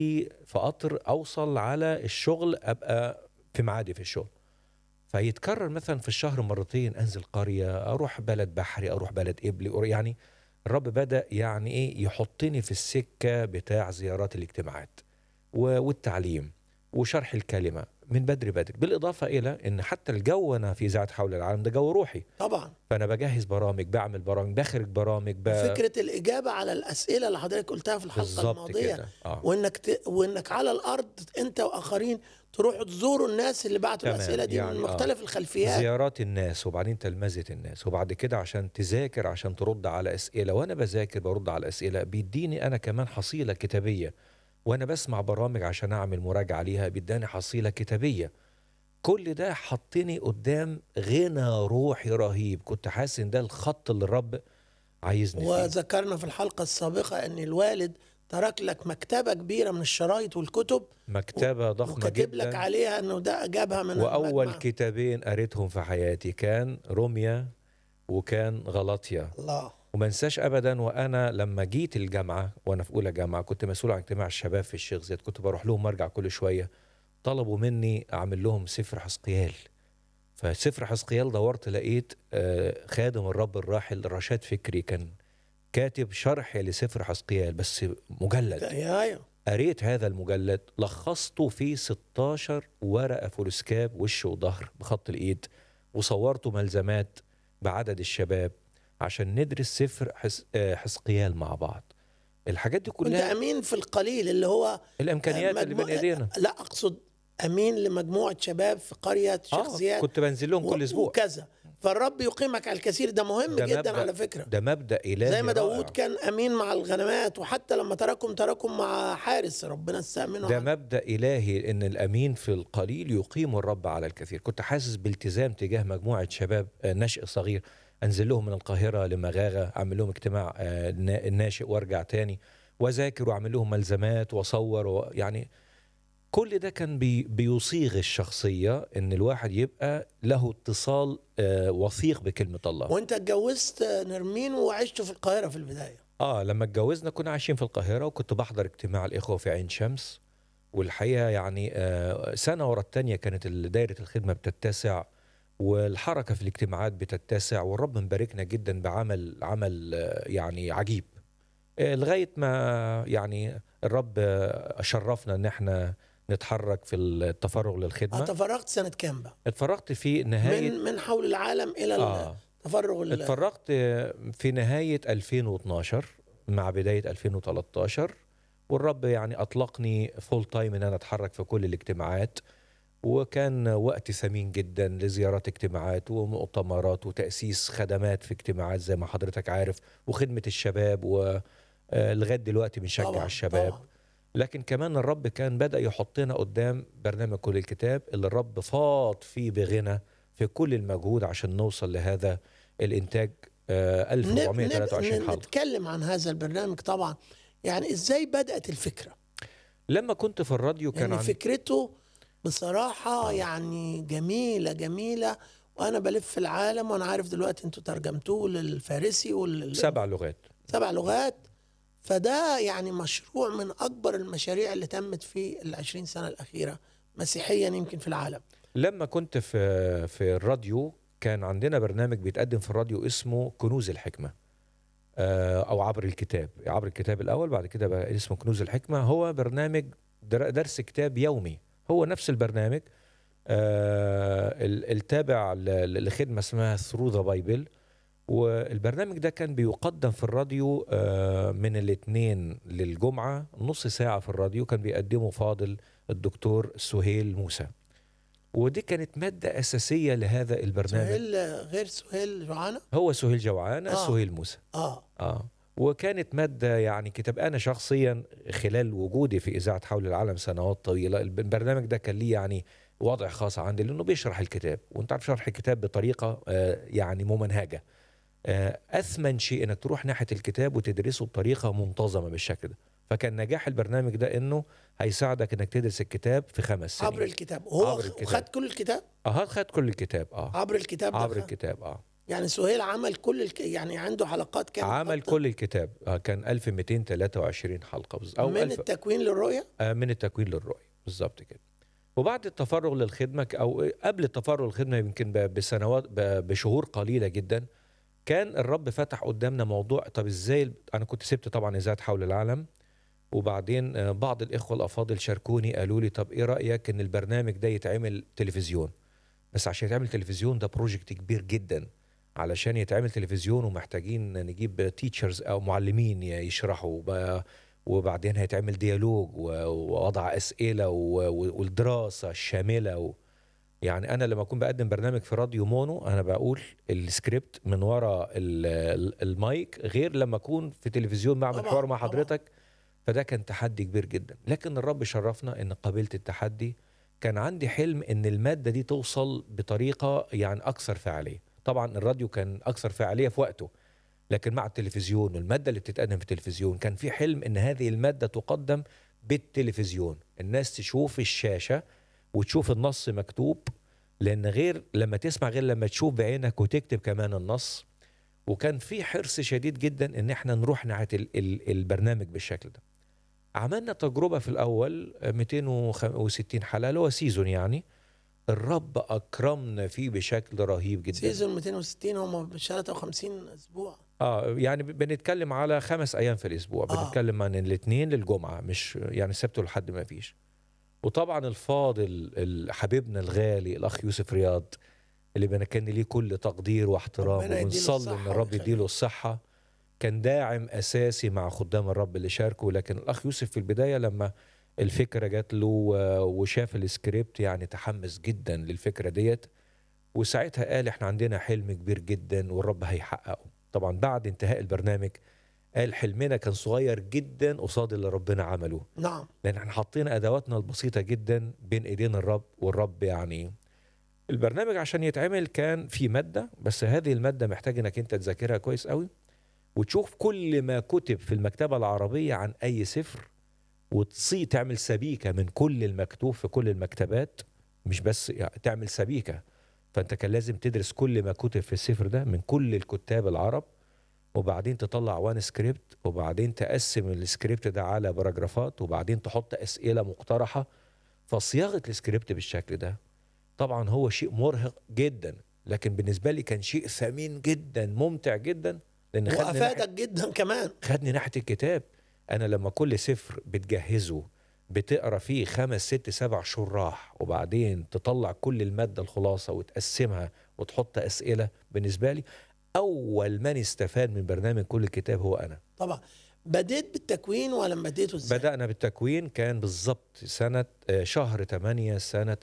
في قطر اوصل على الشغل ابقى في ميعادي في الشغل فيتكرر مثلا في الشهر مرتين انزل قريه اروح بلد بحري اروح بلد قبلي أروح- يعني الرب بدا يعني ايه يحطني في السكه بتاع زيارات الاجتماعات و- والتعليم وشرح الكلمه من بدري بدري بالاضافه الى ان حتى الجو انا في اذاعه حول العالم ده جو روحي طبعا فانا بجهز برامج بعمل برامج بخرج برامج ب... فكره الاجابه على الاسئله اللي حضرتك قلتها في الحلقه بالظبط الماضيه كده اه وانك ت... وانك على الارض انت واخرين تروحوا تزوروا الناس اللي بعتوا تمام، الاسئله دي يعني من آه. مختلف الخلفيات زيارات الناس وبعدين تلمذة الناس وبعد كده عشان تذاكر عشان ترد على أسئلة وأنا بذاكر برد على أسئلة بيديني أنا كمان حصيلة كتابية وأنا بسمع برامج عشان أعمل مراجعة ليها بيداني حصيلة كتابية كل ده حطني قدام غنى روحي رهيب كنت حاسس ان ده الخط اللي الرب عايزني فيه وذكرنا في الحلقه السابقه ان الوالد ترك لك مكتبه كبيره من الشرايط والكتب مكتبة ضخمة وكاتب لك جدا عليها انه ده جابها من وأول المجمع. كتابين قريتهم في حياتي كان روميا وكان غلطيا الله وما انساش ابدا وانا لما جيت الجامعه وانا في اولى جامعه كنت مسؤول عن اجتماع الشباب في الشيخ زياد كنت بروح لهم ارجع كل شويه طلبوا مني اعمل لهم سفر حسقيال فسفر حسقيال دورت لقيت آه، خادم الرب الراحل رشاد فكري كان كاتب شرح لسفر حسقيال بس مجلد يا يا قريت هذا المجلد لخصته في 16 ورقه فولسكاب وش وظهر بخط الايد وصورته ملزمات بعدد الشباب عشان ندرس سفر حس... آه، حسقيال مع بعض الحاجات دي كنت كلها امين في القليل اللي هو الامكانيات اللي مجموع- بين ايدينا لا اقصد امين لمجموعه شباب في قريه شيخ اه زياد كنت بنزل لهم كل و- اسبوع وكذا فالرب يقيمك على الكثير ده مهم ده جدا مبدأ- على فكره ده مبدا الهي زي ما رائع. داوود كان امين مع الغنمات وحتى لما تركهم تركهم مع حارس ربنا استأمنه ده عنه. مبدا الهي ان الامين في القليل يقيم الرب على الكثير كنت حاسس بالتزام تجاه مجموعه شباب آه، نشء صغير انزل لهم من القاهره لمغاغه اعمل لهم اجتماع آه، النا- الناشئ وارجع تاني واذاكر واعمل لهم ملزمات واصور و- يعني كل ده كان بي بيصيغ الشخصيه ان الواحد يبقى له اتصال آه، وثيق بكلمه الله وانت اتجوزت نرمين وعشت في القاهره في البدايه اه لما اتجوزنا كنا عايشين في القاهره وكنت بحضر اجتماع الاخوه في عين شمس والحقيقه يعني آه سنه ورا الثانيه كانت دايره الخدمه بتتسع والحركه في الاجتماعات بتتسع والرب مباركنا جدا بعمل عمل آه يعني عجيب آه لغايه ما يعني الرب آه شرفنا ان احنا نتحرك في التفرغ آه، للخدمه تفرغت سنه كام بقى اتفرغت في نهايه من من حول العالم الى آه التفرغ ال- اتفرغت في نهاية 2012 مع بداية 2013 والرب يعني أطلقني فول تايم إن أنا أتحرك في كل الاجتماعات وكان وقت ثمين جدا لزيارات اجتماعات ومؤتمرات وتأسيس خدمات في اجتماعات زي ما حضرتك عارف وخدمة الشباب ولغاية دلوقتي بنشجع طبعاً، الشباب طبعاً. لكن كمان الرب كان بدأ يحطنا قدام برنامج كل الكتاب اللي الرب فاض فيه بغنى في كل المجهود عشان نوصل لهذا الإنتاج آه، نب- 1423 نب- حلقة نتكلم عن هذا البرنامج طبعا يعني ازاي بدات الفكره لما كنت في الراديو كان يعني عندي فكرته بصراحه يعني جميله جميله وانا بلف في العالم وانا عارف دلوقتي انتوا ترجمتوه للفارسي وال سبع لغات سبع لغات فده يعني مشروع من اكبر المشاريع اللي تمت في العشرين سنه الاخيره مسيحيا يمكن في العالم لما كنت في في الراديو كان عندنا برنامج بيتقدم في الراديو اسمه كنوز الحكمة آه، أو عبر الكتاب عبر الكتاب الأول بعد كده بقى اسمه كنوز الحكمة هو برنامج در- درس كتاب يومي هو نفس البرنامج آه، ال- التابع ل- ل- لخدمة اسمها ثرو ذا بايبل والبرنامج ده كان بيقدم في الراديو آه، من الاثنين للجمعة نص ساعة في الراديو كان بيقدمه فاضل الدكتور سهيل موسى ودي كانت مادة أساسية لهذا البرنامج سهيل غير سهيل جوعانه هو سهيل جوعان آه. سهيل موسى اه اه وكانت مادة يعني كتاب أنا شخصيا خلال وجودي في إذاعة حول العالم سنوات طويلة الب- البرنامج ده كان ليه يعني وضع خاص عندي لأنه بيشرح الكتاب وأنت عارف شرح الكتاب بطريقة آه يعني ممنهجة آه أثمن شيء إنك تروح ناحية الكتاب وتدرسه بطريقة منتظمة بالشكل ده فكان نجاح البرنامج ده إنه هيساعدك إنك تدرس الكتاب في خمس سنين عبر الكتاب هو عبر خ- الكتاب. خد كل الكتاب اه خد كل الكتاب اه عبر الكتاب ده عبر خد. الكتاب اه يعني سهيل عمل كل الك... يعني عنده حلقات كام عمل كل الكتاب آه، كان 1223 حلقه بز- او من 1000 التكوين للرؤيه آه، من التكوين للرؤية بالظبط كده وبعد التفرغ للخدمة ك- أو قبل التفرغ للخدمة يمكن ب- بسنوات ب- بشهور قليلة جدا كان الرب فتح قدامنا موضوع طب ازاي ال- أنا كنت سبت طبعا إذاعة حول العالم وبعدين آه، بعض الإخوة الأفاضل شاركوني قالوا لي طب إيه رأيك إن البرنامج ده يتعمل تلفزيون بس عشان يتعمل تلفزيون ده بروجكت كبير جدا علشان يتعمل تلفزيون ومحتاجين نجيب تيتشرز أو معلمين ي- يشرحوا ب- وبعدين هيتعمل ديالوج و- ووضع اسئله و- و- والدراسه الشامله و يعني انا لما اكون بقدم برنامج في راديو مونو انا بقول السكريبت من ورا ال- ال- المايك غير لما اكون في تلفزيون بعمل طبعاً، حوار مع طبعاً. حضرتك فده كان تحدي كبير جدا لكن الرب شرفنا ان قبلت التحدي كان عندي حلم ان الماده دي توصل بطريقه يعني اكثر فعاليه طبعا الراديو كان اكثر فعاليه في وقته لكن مع التلفزيون والماده اللي بتتقدم في التلفزيون كان في حلم ان هذه الماده تقدم بالتلفزيون الناس تشوف الشاشه وتشوف النص مكتوب لان غير لما تسمع غير لما تشوف بعينك وتكتب كمان النص وكان في حرص شديد جدا ان احنا نروح ناحيه ال- ال- البرنامج بالشكل ده عملنا تجربه في الاول آه، 260 حلقه اللي هو سيزون يعني الرب اكرمنا فيه بشكل رهيب جدا سيزون 260 هم 53 اسبوع اه يعني بنتكلم على خمس ايام في الاسبوع آه. بنتكلم عن الاثنين للجمعه مش يعني السبت والحد ما فيش وطبعا الفاضل ال- حبيبنا الغالي الاخ يوسف رياض اللي بنا كان ليه كل تقدير واحترام ربنا يديله وبنصلي الصحة ان الرب والخير. يديله الصحه كان داعم اساسي مع خدام الرب اللي شاركوا لكن الاخ يوسف في البدايه لما الفكره جات له و- وشاف السكريبت يعني تحمس جدا للفكره ديت وساعتها قال احنا عندنا حلم كبير جدا والرب هيحققه طبعا بعد انتهاء البرنامج قال حلمنا كان صغير جدا قصاد اللي ربنا عمله نعم لان احنا حاطين ادواتنا البسيطه جدا بين ايدين الرب والرب يعني البرنامج عشان يتعمل كان في ماده بس هذه الماده محتاج انك انت تذاكرها كويس قوي وتشوف كل ما كتب في المكتبه العربيه عن اي سفر وتصي تعمل سبيكه من كل المكتوب في كل المكتبات مش بس يعني تعمل سبيكه فانت كان لازم تدرس كل ما كتب في السفر ده من كل الكتاب العرب وبعدين تطلع وان سكريبت وبعدين تقسم السكريبت ده على باراجرافات وبعدين تحط اسئله مقترحه فصياغه السكريبت بالشكل ده طبعا هو شيء مرهق جدا لكن بالنسبه لي كان شيء ثمين جدا ممتع جدا لان خدني ناحية- وافادك جدا كمان خدني ناحيه الكتاب انا لما كل سفر بتجهزه بتقرا فيه خمس ست سبع شراح وبعدين تطلع كل الماده الخلاصه وتقسمها وتحط اسئله بالنسبه لي اول من استفاد من برنامج كل كتاب هو انا طبعا بديت بالتكوين ولا بديته ازاي؟ بدانا بالتكوين كان بالظبط سنه آه، شهر 8 سنه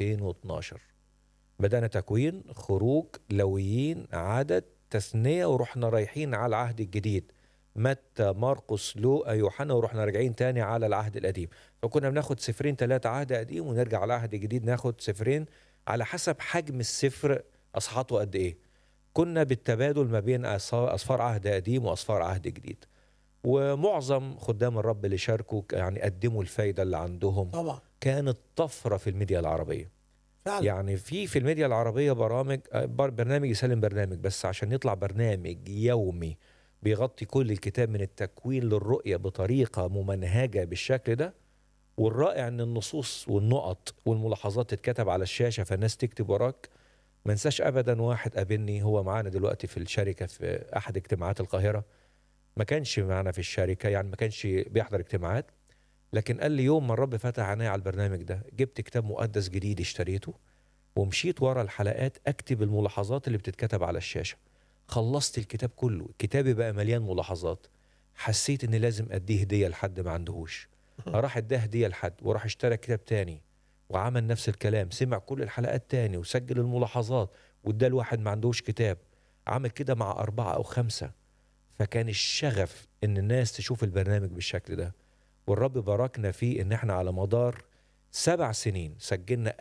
2012 بدانا تكوين خروج لويين عدد تثنيه ورحنا رايحين على العهد الجديد متى مرقس لوقا يوحنا ورحنا راجعين تاني على العهد القديم فكنا بناخد سفرين ثلاثة عهد قديم ونرجع على العهد الجديد ناخد سفرين على حسب حجم السفر أصحاحاته قد إيه كنا بالتبادل ما بين أص- أصفار عهد قديم وأصفار عهد جديد ومعظم خدام الرب اللي شاركوا يعني قدموا الفايدة اللي عندهم طبعا كانت طفرة في الميديا العربية فعلا يعني في في الميديا العربية برامج آه، بر- برنامج يسلم برنامج بس عشان يطلع برنامج يومي بيغطي كل الكتاب من التكوين للرؤية بطريقة ممنهجة بالشكل ده والرائع ان النصوص والنقط والملاحظات تتكتب على الشاشة فالناس تكتب وراك ما انساش ابدا واحد قابلني هو معانا دلوقتي في الشركة في احد اجتماعات القاهرة ما كانش معانا في الشركة يعني ما كانش بيحضر اجتماعات لكن قال لي يوم ما الرب فتح عيني على البرنامج ده جبت كتاب مقدس جديد اشتريته ومشيت ورا الحلقات اكتب الملاحظات اللي بتتكتب على الشاشه خلصت الكتاب كله كتابي بقى مليان ملاحظات حسيت ان لازم اديه هديه لحد ما عندهوش راح اداه هديه لحد وراح اشترى كتاب تاني وعمل نفس الكلام سمع كل الحلقات تاني وسجل الملاحظات واداه لواحد ما عندهوش كتاب عمل كده مع أربعة أو خمسة فكان الشغف إن الناس تشوف البرنامج بالشكل ده والرب باركنا فيه إن إحنا على مدار سبع سنين سجلنا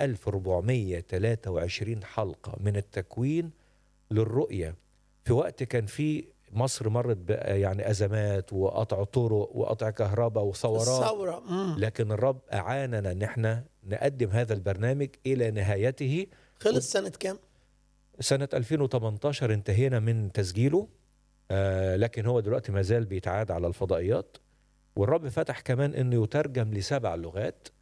1423 حلقة من التكوين للرؤية في وقت كان فيه مصر مرت ب- يعني أزمات وقطع طرق وقطع كهرباء وثورات الثوره مم. لكن الرب أعاننا إن إحنا نقدم هذا البرنامج إلى نهايته خلص سنه كام؟ سنة 2018 انتهينا من تسجيله آه لكن هو دلوقتي ما زال بيتعاد على الفضائيات والرب فتح كمان انه يترجم لسبع لغات